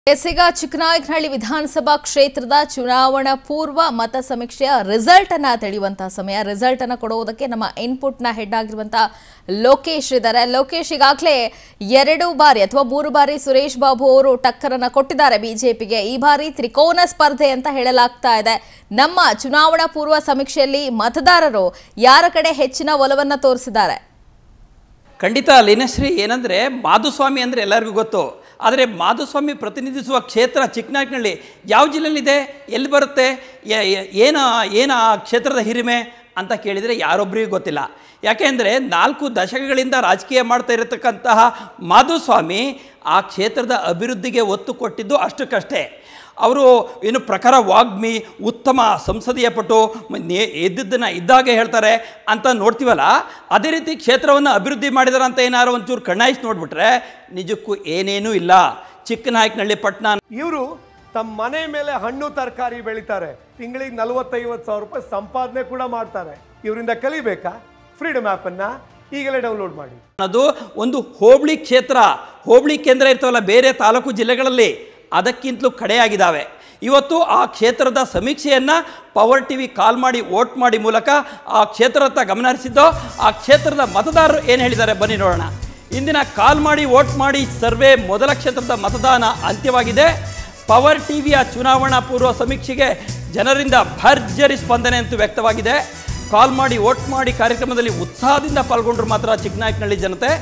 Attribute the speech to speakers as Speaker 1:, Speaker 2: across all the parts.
Speaker 1: ಎಸ್ಸಿಗ ಚಿಕ್ಕನಾಯಕನಹಳ್ಳಿ ವಿಧಾನಸಭಾ ಕ್ಷೇತ್ರದ ಚುನಾವಣಾ ಪೂರ್ವ ಮತ ಸಮೀಕ್ಷೆಯ ರಿಸಲ್ಟ್ ಅನ್ನ ತಿಳಿಯುವಂತಹ ಸಮಯ ರಿಸಲ್ಟ್ ಅನ್ನ ಕೊಡುವುದಕ್ಕೆ ನಮ್ಮ ಇನ್ಪುಟ್ ನ ಹೆಡ್ ಆಗಿರುವಂತಹ ಲೋಕೇಶ್ ಇದ್ದಾರೆ ಲೋಕೇಶ್ ಈಗಾಗಲೇ ಎರಡು ಬಾರಿ ಅಥವಾ ಮೂರು ಬಾರಿ ಸುರೇಶ್ ಬಾಬು ಅವರು ಟಕ್ಕರನ್ನ ಕೊಟ್ಟಿದ್ದಾರೆ ಬಿಜೆಪಿಗೆ ಈ ಬಾರಿ ತ್ರಿಕೋನ ಸ್ಪರ್ಧೆ ಅಂತ ಹೇಳಲಾಗ್ತಾ ಇದೆ ನಮ್ಮ ಚುನಾವಣಾ ಪೂರ್ವ ಸಮೀಕ್ಷೆಯಲ್ಲಿ ಮತದಾರರು ಯಾರ ಕಡೆ ಹೆಚ್ಚಿನ ಒಲವನ್ನ ತೋರಿಸಿದ್ದಾರೆ
Speaker 2: ಖಂಡಿತ ಲೀನಶ್ರೀ ಏನಂದರೆ ಮಾಧುಸ್ವಾಮಿ ಅಂದರೆ ಎಲ್ಲರಿಗೂ ಗೊತ್ತು ಆದರೆ ಮಾಧುಸ್ವಾಮಿ ಪ್ರತಿನಿಧಿಸುವ ಕ್ಷೇತ್ರ ಚಿಕ್ಕನಾಯಕನಹಳ್ಳಿ ಯಾವ ಜಿಲ್ಲೆಯಲ್ಲಿದೆ ಎಲ್ಲಿ ಬರುತ್ತೆ ಏ- ಏ- ಏನ ಏನು ಆ ಕ್ಷೇತ್ರದ ಹಿರಿಮೆ ಅಂತ ಕೇಳಿದರೆ ಯಾರೊಬ್ಬರಿಗೂ ಗೊತ್ತಿಲ್ಲ ಯಾಕೆಂದರೆ ನಾಲ್ಕು ದಶಕಗಳಿಂದ ರಾಜಕೀಯ ಮಾಡ್ತಾ ಇರತಕ್ಕಂತಹ ಮಾಧುಸ್ವಾಮಿ ಆ ಕ್ಷೇತ್ರದ ಅಭಿವೃದ್ಧಿಗೆ ಒತ್ತು ಕೊಟ್ಟಿದ್ದು ಅಷ್ಟಕ್ಕಷ್ಟೇ ಅವರು ಏನು ಪ್ರಖರ ವಾಗ್ಮಿ ಉತ್ತಮ ಸಂಸದೀಯ ಪಟು ಮ- ನೇ- ಇದ್ದದ್ದನ್ನು ಇದ್ದಾಗೆ ಹೇಳ್ತಾರೆ ಅಂತ ನೋಡ್ತೀವಲ್ಲ ಅದೇ ರೀತಿ ಕ್ಷೇತ್ರವನ್ನು ಅಭಿವೃದ್ಧಿ ಮಾಡಿದಾರೆ ಅಂತ ಏನಾರು ಒಂಚೂರು ಕಣ್ಣಾಯಿಸಿ ನೋಡ್ಬಿಟ್ರೆ ನಿಜಕ್ಕೂ ಏನೇನೂ ಇಲ್ಲ ಚಿಕ್ಕನಾಯಕನಹಳ್ಳಿ ಪಟ್ಟಣ
Speaker 3: ಇವರು ತಮ್ಮ ಮನೆ ಮೇಲೆ ಹಣ್ಣು ತರಕಾರಿ ಬೆಳಿತಾರೆ ತಿಂಗಳಿಗೆ ನಲವತ್ತೈವತ್ತು ಸಾವಿರ ರೂಪಾಯಿ ಸಂಪಾದನೆ ಕೂಡ ಮಾಡ್ತಾರೆ ಇವರಿಂದ ಕಲಿಬೇಕಾ ಫ್ರೀಡಮ್ ಆ್ಯಪನ್ನು ಈಗಲೇ ಡೌನ್ಲೋಡ್ ಮಾಡಿ
Speaker 2: ಅನ್ನೋದು ಒಂದು ಹೋಬಳಿ ಕ್ಷೇತ್ರ ಹೋಬಳಿ ಕೇಂದ್ರ ಇರ್ತವಲ್ಲ ಬೇರೆ ತಾಲೂಕು ಜಿಲ್ಲೆಗಳಲ್ಲಿ ಅದಕ್ಕಿಂತಲೂ ಕಡೆಯಾಗಿದ್ದಾವೆ ಇವತ್ತು ಆ ಕ್ಷೇತ್ರದ ಸಮೀಕ್ಷೆಯನ್ನು ಪವರ್ ಟಿ ವಿ ಕಾಲ್ ಮಾಡಿ ವೋಟ್ ಮಾಡಿ ಮೂಲಕ ಆ ಕ್ಷೇತ್ರದತ್ತ ಗಮನ ಹರಿಸಿದ್ದು ಆ ಕ್ಷೇತ್ರದ ಮತದಾರರು ಏನು ಹೇಳಿದ್ದಾರೆ ಬನ್ನಿ ನೋಡೋಣ ಇಂದಿನ ಕಾಲ್ ಮಾಡಿ ವೋಟ್ ಮಾಡಿ ಸರ್ವೆ ಮೊದಲ ಕ್ಷೇತ್ರದ ಮತದಾನ ಅಂತ್ಯವಾಗಿದೆ ಪವರ್ ಟಿವಿಯ ಚುನಾವಣಾ ಪೂರ್ವ ಸಮೀಕ್ಷೆಗೆ ಜನರಿಂದ ಭರ್ಜರಿ ಸ್ಪಂದನೆ ಅಂತೂ ವ್ಯಕ್ತವಾಗಿದೆ ಕಾಲ್ ಮಾಡಿ ವೋಟ್ ಮಾಡಿ ಕಾರ್ಯಕ್ರಮದಲ್ಲಿ ಉತ್ಸಾಹದಿಂದ ಪಾಲ್ಗೊಂಡ್ರು ಮಾತ್ರ ಚಿಕ್ಕನಾಯಕನಹಳ್ಳಿ ಜನತೆ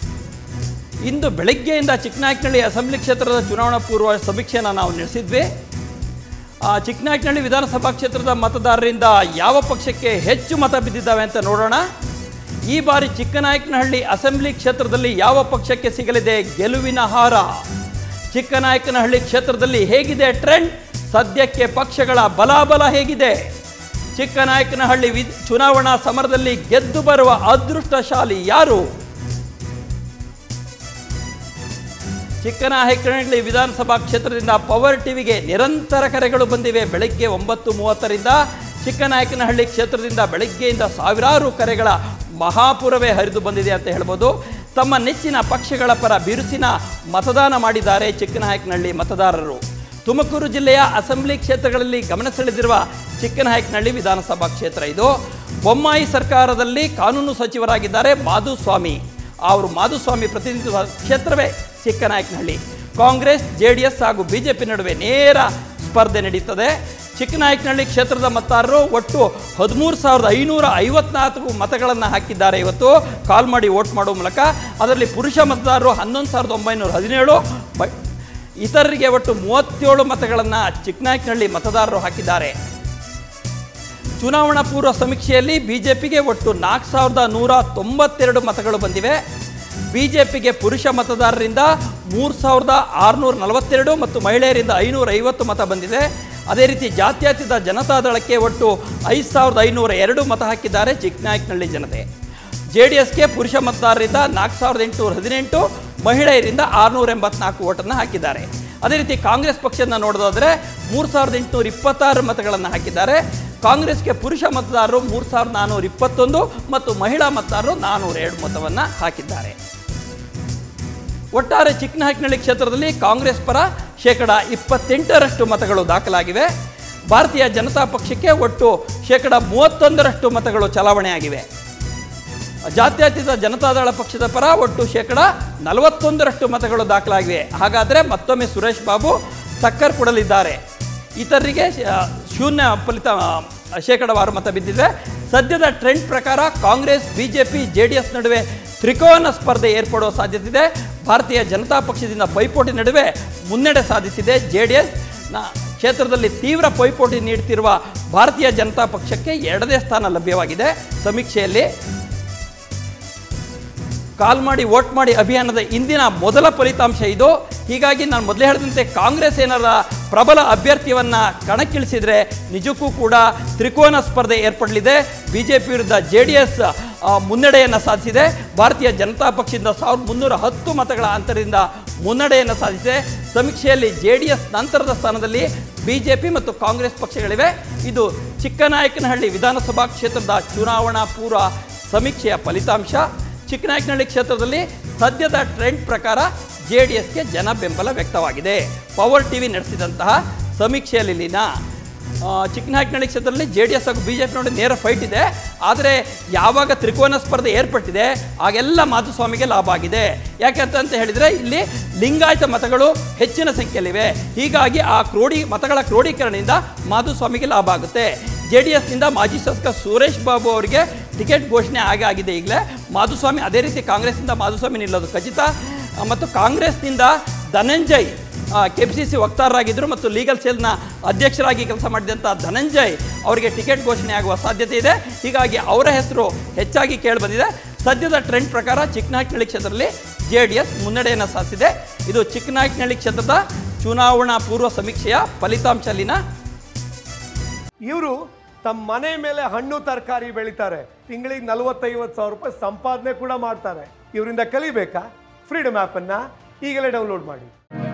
Speaker 2: ಇಂದು ಬೆಳಗ್ಗೆಯಿಂದ ಚಿಕ್ಕನಾಯಕನಹಳ್ಳಿ ಅಸೆಂಬ್ಲಿ ಕ್ಷೇತ್ರದ ಚುನಾವಣಾ ಪೂರ್ವ ಸಮೀಕ್ಷೆಯನ್ನು ನಾವು ನಡೆಸಿದ್ವಿ ಆ, ಚಿಕ್ಕನಾಯಕನಹಳ್ಳಿ ವಿಧಾನಸಭಾ ಕ್ಷೇತ್ರದ ಮತದಾರರಿಂದ ಯಾವ ಪಕ್ಷಕ್ಕೆ ಹೆಚ್ಚು ಮತ ಬಿದ್ದಿದ್ದಾವೆ ಅಂತ ನೋಡೋಣ ಈ ಬಾರಿ ಚಿಕ್ಕನಾಯಕನಹಳ್ಳಿ ಅಸೆಂಬ್ಲಿ ಕ್ಷೇತ್ರದಲ್ಲಿ ಯಾವ ಪಕ್ಷಕ್ಕೆ ಸಿಗಲಿದೆ ಗೆಲುವಿನ ಹಾರ ಚಿಕ್ಕನಾಯಕನಹಳ್ಳಿ ಕ್ಷೇತ್ರದಲ್ಲಿ ಹೇಗಿದೆ ಟ್ರೆಂಡ್ ಸದ್ಯಕ್ಕೆ ಪಕ್ಷಗಳ ಬಲಾಬಲ ಹೇಗಿದೆ ಚಿಕ್ಕನಾಯಕನಹಳ್ಳಿ ವಿ ಚುನಾವಣಾ ಸಮರದಲ್ಲಿ ಗೆದ್ದು ಬರುವ ಅದೃಷ್ಟಶಾಲಿ ಯಾರು ಚಿಕ್ಕನಾಯಕನಹಳ್ಳಿ ವಿಧಾನಸಭಾ ಕ್ಷೇತ್ರದಿಂದ ಪವರ್ ಟಿವಿಗೆ ನಿರಂತರ ಕರೆಗಳು ಬಂದಿವೆ ಬೆಳಗ್ಗೆ ಒಂಬತ್ತು ಮೂವತ್ತರಿಂದ ಚಿಕ್ಕನಾಯಕನಹಳ್ಳಿ ಕ್ಷೇತ್ರದಿಂದ ಬೆಳಗ್ಗೆಯಿಂದ ಸಾವಿರಾರು ಕರೆಗಳ ಮಹಾಪುರವೇ ಹರಿದು ಬಂದಿದೆ ಅಂತ ಹೇಳ್ಬೋದು ತಮ್ಮ ನೆಚ್ಚಿನ ಪಕ್ಷಗಳ ಪರ ಬಿರುಸಿನ ಮತದಾನ ಮಾಡಿದ್ದಾರೆ ಚಿಕ್ಕನಾಯಕನಹಳ್ಳಿ ಮತದಾರರು ತುಮಕೂರು ಜಿಲ್ಲೆಯ ಅಸೆಂಬ್ಲಿ ಕ್ಷೇತ್ರಗಳಲ್ಲಿ ಗಮನ ಸೆಳೆದಿರುವ ಚಿಕ್ಕನಾಯಕನಹಳ್ಳಿ ವಿಧಾನಸಭಾ ಕ್ಷೇತ್ರ ಇದು ಬೊಮ್ಮಾಯಿ ಸರ್ಕಾರದಲ್ಲಿ ಕಾನೂನು ಸಚಿವರಾಗಿದ್ದಾರೆ ಮಾಧುಸ್ವಾಮಿ ಅವರು ಮಾಧುಸ್ವಾಮಿ ಪ್ರತಿನಿಧಿಸುವ ಕ್ಷೇತ್ರವೇ Chikkanayakanahalli Congress J D S ಹಾಗೂ ಬಿ ಜೆ ಪಿ ನಡುವೆ ನೇರ ಸ್ಪರ್ಧೆ ನಡೀತದೆ ಚಿಕ್ಕನಾಯಕನಹಳ್ಳಿ ಕ್ಷೇತ್ರದ ಮತದಾರರು ಒಟ್ಟು ಹದಿಮೂರು ಸಾವಿರದ ಐನೂರ ಐವತ್ನಾಲ್ಕು ಮತಗಳನ್ನು ಹಾಕಿದ್ದಾರೆ ಇವತ್ತು ಕಾಲ್ ಮಾಡಿ ವೋಟ್ ಮಾಡುವ ಮೂಲಕ ಅದರಲ್ಲಿ ಪುರುಷ ಮತದಾರರು ಹನ್ನೊಂದು ಸಾವಿರದ ಒಂಬೈನೂರ ಹದಿನೇಳು ಬ- ಇತರರಿಗೆ ಒಟ್ಟು ಮೂವತ್ತೇಳು ಮತಗಳನ್ನು ಚಿಕ್ಕನಾಯಕನಹಳ್ಳಿ ಮತದಾರರು ಹಾಕಿದ್ದಾರೆ ಚುನಾವಣಾ ಪೂರ್ವ ಸಮೀಕ್ಷೆಯಲ್ಲಿ ಬಿಜೆಪಿಗೆ ಒಟ್ಟು ನಾಲ್ಕು ಸಾವಿರದ ನೂರ ತೊಂಬತ್ತೆರಡು ಮತಗಳು ಬಂದಿವೆ ಬಿಜೆಪಿಗೆ ಪುರುಷ ಮತದಾರರಿಂದ ಮೂರು ಸಾವಿರದ ಆರುನೂರ ನಲವತ್ತೆರಡು ಮತ್ತು ಮಹಿಳೆಯರಿಂದ ಐನೂರ ಐವತ್ತು ಮತ ಬಂದಿದೆ ಅದೇ ರೀತಿ ಜಾತ್ಯತೀತ ಜನತಾದಳಕ್ಕೆ ಒಟ್ಟು ಐದು ಸಾವಿರದ ಐನೂರ ಎರಡು ಮತ ಹಾಕಿದ್ದಾರೆ ಚಿಕ್ಕನಾಯಕನಹಳ್ಳಿ ಜನತೆ ಜೆ ಡಿ ಎಸ್ಗೆ ಪುರುಷ ಮತದಾರರಿಂದ ನಾಲ್ಕು ಸಾವಿರದ ಎಂಟುನೂರ ಹದಿನೆಂಟು ಮಹಿಳೆಯರಿಂದ ಆರುನೂರ ಎಂಬತ್ನಾಲ್ಕು ಓಟನ್ನು ಹಾಕಿದ್ದಾರೆ ಅದೇ ರೀತಿ ಕಾಂಗ್ರೆಸ್ ಪಕ್ಷನ ನೋಡೋದಾದರೆ ಮೂರು ಸಾವಿರದ ಎಂಟುನೂರ ಇಪ್ಪತ್ತಾರು ಮತಗಳನ್ನು ಹಾಕಿದ್ದಾರೆ ಕಾಂಗ್ರೆಸ್ಗೆ ಪುರುಷ ಮತದಾರರು ಮೂರು ಸಾವಿರದ ನಾನ್ನೂರ ಇಪ್ಪತ್ತೊಂದು ಮತ್ತು ಮಹಿಳಾ ಮತದಾರರು ನಾನ್ನೂರ ಎರಡು ಮತವನ್ನು ಹಾಕಿದ್ದಾರೆ ಒಟ್ಟಾರೆ ಚಿಕ್ಕನಾಯಕನಹಳ್ಳಿ ಕ್ಷೇತ್ರದಲ್ಲಿ ಕಾಂಗ್ರೆಸ್ ಪರ ಶೇಕಡ ಇಪ್ಪತ್ತೆಂಟರಷ್ಟು ಮತಗಳು ದಾಖಲಾಗಿವೆ ಭಾರತೀಯ ಜನತಾ ಪಕ್ಷಕ್ಕೆ ಒಟ್ಟು ಶೇಕಡ ಮೂವತ್ತೊಂದರಷ್ಟು ಮತಗಳು ಚಲಾವಣೆಯಾಗಿವೆ ಜಾತ್ಯತೀತ ಜನತಾದಳ ಪಕ್ಷದ ಪರ ಒಟ್ಟು ಶೇಕಡ ನಲವತ್ತೊಂದರಷ್ಟು ಮತಗಳು ದಾಖಲಾಗಿವೆ ಹಾಗಾದರೆ ಮತ್ತೊಮ್ಮೆ ಸುರೇಶ್ ಬಾಬು ಟಕ್ಕರ್ ಕೊಡಲಿದ್ದಾರೆ ಇತರರಿಗೆ ಶ- ಶೂನ್ಯ ಫಲಿತ ಶೇಕಡವಾರು ಮತ ಬಿದ್ದಿದೆ ಸದ್ಯದ ಟ್ರೆಂಡ್ ಪ್ರಕಾರ Congress BJP J D S ನಡುವೆ ತ್ರಿಕೋನ ಸ್ಪರ್ಧೆ ಏರ್ಪಡುವ ಸಾಧ್ಯತೆ ಇದೆ ಭಾರತೀಯ ಜನತಾ ಪಕ್ಷದಿಂದ ಪೈಪೋಟಿ ನಡುವೆ ಮುನ್ನಡೆ ಸಾಧಿಸಿದೆ ಜೆ ಡಿ ಎಸ್ ನ ಕ್ಷೇತ್ರದಲ್ಲಿ ತೀವ್ರ ಪೈಪೋಟಿ ನೀಡುತ್ತಿರುವ ಭಾರತೀಯ ಜನತಾ ಪಕ್ಷಕ್ಕೆ ಎರಡನೇ ಸ್ಥಾನ ಲಭ್ಯವಾಗಿದೆ ಸಮೀಕ್ಷೆಯಲ್ಲಿ ಕಾಲ್ ಮಾಡಿ ವೋಟ್ ಮಾಡಿ ಅಭಿಯಾನದ ಇಂದಿನ ಮೊದಲ ಫಲಿತಾಂಶ ಇದು ಹೀಗಾಗಿ ನಾನು ಮೊದಲೇ ಹೇಳಿದಂತೆ ಕಾಂಗ್ರೆಸ್ ಏನಾರ ಪ್ರಬಲ ಅಭ್ಯರ್ಥಿಯನ್ನ ಕಣಕ್ಕಿಳಿಸಿದರೆ ನಿಜಕ್ಕೂ ಕೂಡ ತ್ರಿಕೋನ ಸ್ಪರ್ಧೆ ಏರ್ಪಡಲಿದೆ ಬಿ ಜೆ ಪಿ ವಿರುದ್ಧ ಜೆ ಡಿ ಎಸ್ ಮುನ್ನಡೆಯನ್ನು ಸಾಧಿಸಿದೆ ಭಾರತೀಯ ಜನತಾ ಪಕ್ಷದಿಂದ ಸಾವಿರದ ಮುನ್ನೂರ ಹತ್ತು ಮತಗಳ ಅಂತರದಿಂದ ಮುನ್ನಡೆಯನ್ನು ಸಾಧಿಸಿದೆ ಸಮೀಕ್ಷೆಯಲ್ಲಿ ಜೆ ಡಿ ಎಸ್ ನಂತರದ ಸ್ಥಾನದಲ್ಲಿ ಬಿ ಜೆ ಪಿ ಮತ್ತು ಕಾಂಗ್ರೆಸ್ ಪಕ್ಷಗಳಿವೆ ಇದು ಚಿಕ್ಕನಾಯಕನಹಳ್ಳಿ ವಿಧಾನಸಭಾ ಕ್ಷೇತ್ರದ ಚುನಾವಣಾ ಪೂರ್ವ ಸಮೀಕ್ಷೆಯ ಫಲಿತಾಂಶ ಚಿಕ್ಕನಾಯಕನಹಳ್ಳಿ ಕ್ಷೇತ್ರದಲ್ಲಿ ಸದ್ಯದ ಟ್ರೆಂಡ್ ಪ್ರಕಾರ ಜೆ ಡಿ ಎಸ್ಗೆ ಜನ ಬೆಂಬಲ ವ್ಯಕ್ತವಾಗಿದೆ ಪವರ್ ಟಿವಿ ನಡೆಸಿದಂತಹ ಸಮೀಕ್ಷೆಯಲ್ಲಿನ ಆ, ಚಿಕ್ಕನಾಯಕನಹಳ್ಳಿ ಕ್ಷೇತ್ರದಲ್ಲಿ ಜೆ ಡಿ ಎಸ್ ಹಾಗೂ ಬಿ ಜೆ ಪಿ ನೋಡಿ ನೇರ ಫೈಟ್ ಇದೆ ಆದರೆ ಯಾವಾಗ ತ್ರಿಕೋನ ಸ್ಪರ್ಧೆ ಏರ್ಪಟ್ಟಿದೆ ಆಗೆಲ್ಲ ಮಾಧುಸ್ವಾಮಿಗೆ ಲಾಭ ಆಗಿದೆ ಯಾಕೆ ಅಂತ ಅಂತ ಹೇಳಿದರೆ ಇಲ್ಲಿ ಲಿಂಗಾಯತ ಮತಗಳು ಹೆಚ್ಚಿನ ಸಂಖ್ಯೆಯಲ್ಲಿವೆ ಹೀಗಾಗಿ ಆ ಕ್ರೋಢಿ ಮತಗಳ ಕ್ರೋಢೀಕರಣದಿಂದ ಮಾಧುಸ್ವಾಮಿಗೆ ಲಾಭ ಆಗುತ್ತೆ ಜೆ ಡಿ ಎಸ್ನಿಂದ ಮಾಜಿ ಶಾಸಕ ಸುರೇಶ್ ಬಾಬು ಅವರಿಗೆ ಟಿಕೆಟ್ ಘೋಷಣೆ ಆಗಿ ಆಗಿದೆ ಈಗಲೇ ಮಾಧುಸ್ವಾಮಿ ಅದೇ ರೀತಿ ಕಾಂಗ್ರೆಸ್ನಿಂದ ಮಾಧುಸ್ವಾಮಿ ನಿಲ್ಲೋದು ಖಚಿತ ಆ, ಮತ್ತು ಕಾಂಗ್ರೆಸ್ನಿಂದ Dhananjay K P C C ವಕ್ತಾರರಾಗಿದ್ದರು ಮತ್ತು ಲೀಗಲ್ ಸೆಲ್ನ ಅಧ್ಯಕ್ಷರಾಗಿ ಕೆಲಸ ಮಾಡಿದಂಥ ಧನಂಜಯ್ ಅವರಿಗೆ ಟಿಕೆಟ್ ಘೋಷಣೆ ಆಗುವ ಸಾಧ್ಯತೆ ಇದೆ ಹೀಗಾಗಿ ಅವರ ಹೆಸರು ಹೆಚ್ಚಾಗಿ ಕೇಳಿಬಂದಿದೆ ಸದ್ಯದ ಟ್ರೆಂಡ್ ಪ್ರಕಾರ ಚಿಕ್ಕನಾಯಕನಹಳ್ಳಿ ಕ್ಷೇತ್ರದಲ್ಲಿ ಜೆ ಡಿ ಎಸ್ ಮುನ್ನಡೆಯನ್ನು ಸಾಧಿಸಿದೆ ಇದು ಚಿಕ್ಕನಾಯಕನಹಳ್ಳಿ ಕ್ಷೇತ್ರದ ಚುನಾವಣಾ ಪೂರ್ವ ಸಮೀಕ್ಷೆಯ ಫಲಿತಾಂಶಲ್ಲಿನ
Speaker 3: ಇವರು ತಮ್ಮ ಮನೆ ಮೇಲೆ ಹಣ್ಣು ತರಕಾರಿ ಬೆಳಿತಾರೆ ತಿಂಗಳಿಗೆ ನಲವತ್ತೈವತ್ತು ಸಾವಿರ ರೂಪಾಯಿ ಸಂಪಾದನೆ ಕೂಡ ಮಾಡ್ತಾರೆ ಇವರಿಂದ ಕಲಿಬೇಕಾ ಫ್ರೀಡಮ್ ಆ್ಯಪನ್ನು ಈಗಲೇ ಡೌನ್ಲೋಡ್ ಮಾಡಿ